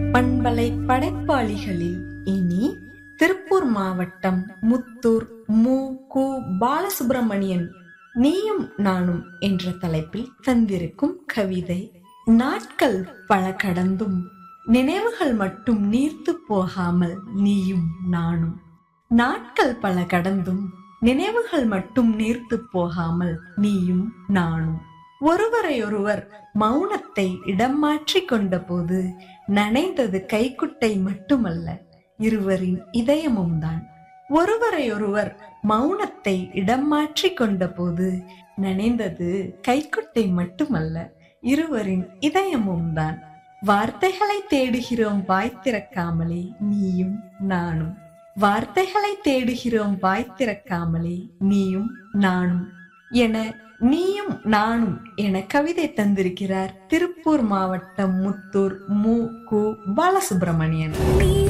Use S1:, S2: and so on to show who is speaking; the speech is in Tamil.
S1: பண்பலை படைப்பாளிகளில் இனி திருப்பூர் மாவட்டம் முத்தூர் மு கு பாலசுப்பிரமணியன் நீயும் நானும் என்ற தலைப்பில் தந்திருக்கும் கவிதை நாட்கள் பல கடந்தும் நினைவுகள் மட்டும் நீர்த்து போகாமல் நீயும் நானும் நாட்கள் பல கடந்தும் நினைவுகள் மட்டும் நீர்த்து போகாமல் நீயும் நானும் ஒருவரையொருவர் மௌனத்தை இடம் மாற்றி கொண்ட போது நனைந்தது கைக்குட்டை மட்டுமல்ல இருவரின் இதயமும் தான் ஒருவரையொருவர் மௌனத்தை இடம் மாற்றி கொண்ட போது நனைந்தது கைக்குட்டை மட்டுமல்ல இருவரின் இதயமும் தான் வார்த்தைகளை தேடுகிறோம் வாய் திறக்காமலே நீயும் நானும் வார்த்தைகளை தேடுகிறோம் வாய் திறக்காமலே நீயும் நானும் என நீயும் நானும் என கவிதை தந்திருக்கிறார் திருப்பூர் மாவட்டம் முத்தூர் மு கு பாலசுப்பிரமணியன்
S2: நீ